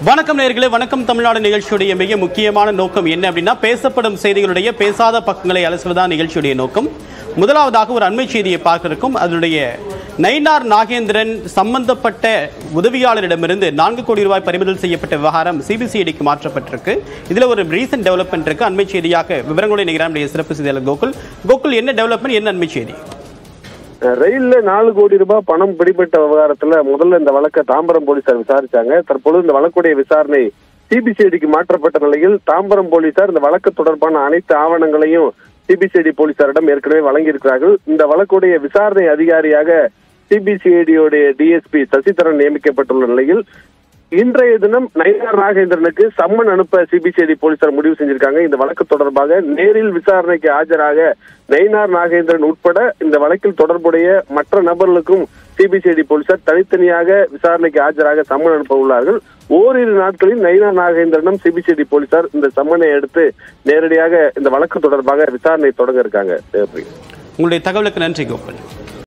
வணக்கம் நேர்களே வணக்கம் தமிழ்நாடு நிகழ்ச்சியுடைய மிக முக்கியமான நோக்கம் என்ன அப்படின்னா பேசப்படும் செய்திகளுடைய பேசாத பக்கங்களை அலசுவதுதான் நிகழ்ச்சியுடைய நோக்கம் முதலாவதாக ஒரு அண்மை செய்தியை பார்க்க இருக்கும் அதனுடைய நயினார் நாகேந்திரன் சம்பந்தப்பட்ட உதவியாளரிடமிருந்து நான்கு கோடி ரூபாய் பறிமுதல் செய்யப்பட்ட விவகாரம் சிபிசிஐடிக்கு மாற்றப்பட்டிருக்கு இதுல ஒரு ரீசன்ட் டெவலப்மெண்ட் இருக்கு அண்மை செய்தியாக விவரங்களை நிகழ்ச்சியுடைய சிறப்பு செய்தியாளர் கோகுல் கோகுல் என்ன டெவலப்மெண்ட் என்ன அண்மை செய்தி ரயில்ல நாலு கோடி ரூபாய் பணம் பிடிபட்ட விவகாரத்துல முதல்ல இந்த வழக்கை தாம்பரம் போலீசார் விசாரிச்சாங்க தற்பொழுது இந்த வழக்குடைய விசாரணை சிபிசிஐடிக்கு மாற்றப்பட்ட நிலையில் தாம்பரம் போலீசார் இந்த வழக்கு தொடர்பான அனைத்து ஆவணங்களையும் சிபிசிஐடி போலீசாரிடம் ஏற்கனவே வழங்கியிருக்கிறார்கள் இந்த வழக்குடைய விசாரணை அதிகாரியாக சிபிசிஐடியோடைய டிஎஸ்பி சசிதரன் நியமிக்கப்பட்டுள்ள நிலையில் இன்றைய தினம் நயினார் நாகேந்திரனுக்கு சம்மன் அனுப்ப சிபிசிஐடி போலீசார் முடிவு செஞ்சிருக்காங்க இந்த வழக்கு தொடர்பாக நேரில் விசாரணைக்கு ஆஜராக நயினார் நாகேந்திரன் உட்பட இந்த வழக்கில் தொடர்புடைய மற்ற நபர்களுக்கும் சிபிசிஐடி போலீசார் தனித்தனியாக விசாரணைக்கு ஆஜராக சம்மன் அனுப்ப உள்ளார்கள் ஓரிரு நாட்களில் நயினார் நாகேந்திரனும் சிபிசிஐடி போலீசார் இந்த சம்மனை எடுத்து நேரடியாக இந்த வழக்கு தொடர்பாக விசாரணை தொடங்க இருக்காங்க தேவப்பிரியா. உங்களுடைய தகவலுக்கு நன்றி கோகுல்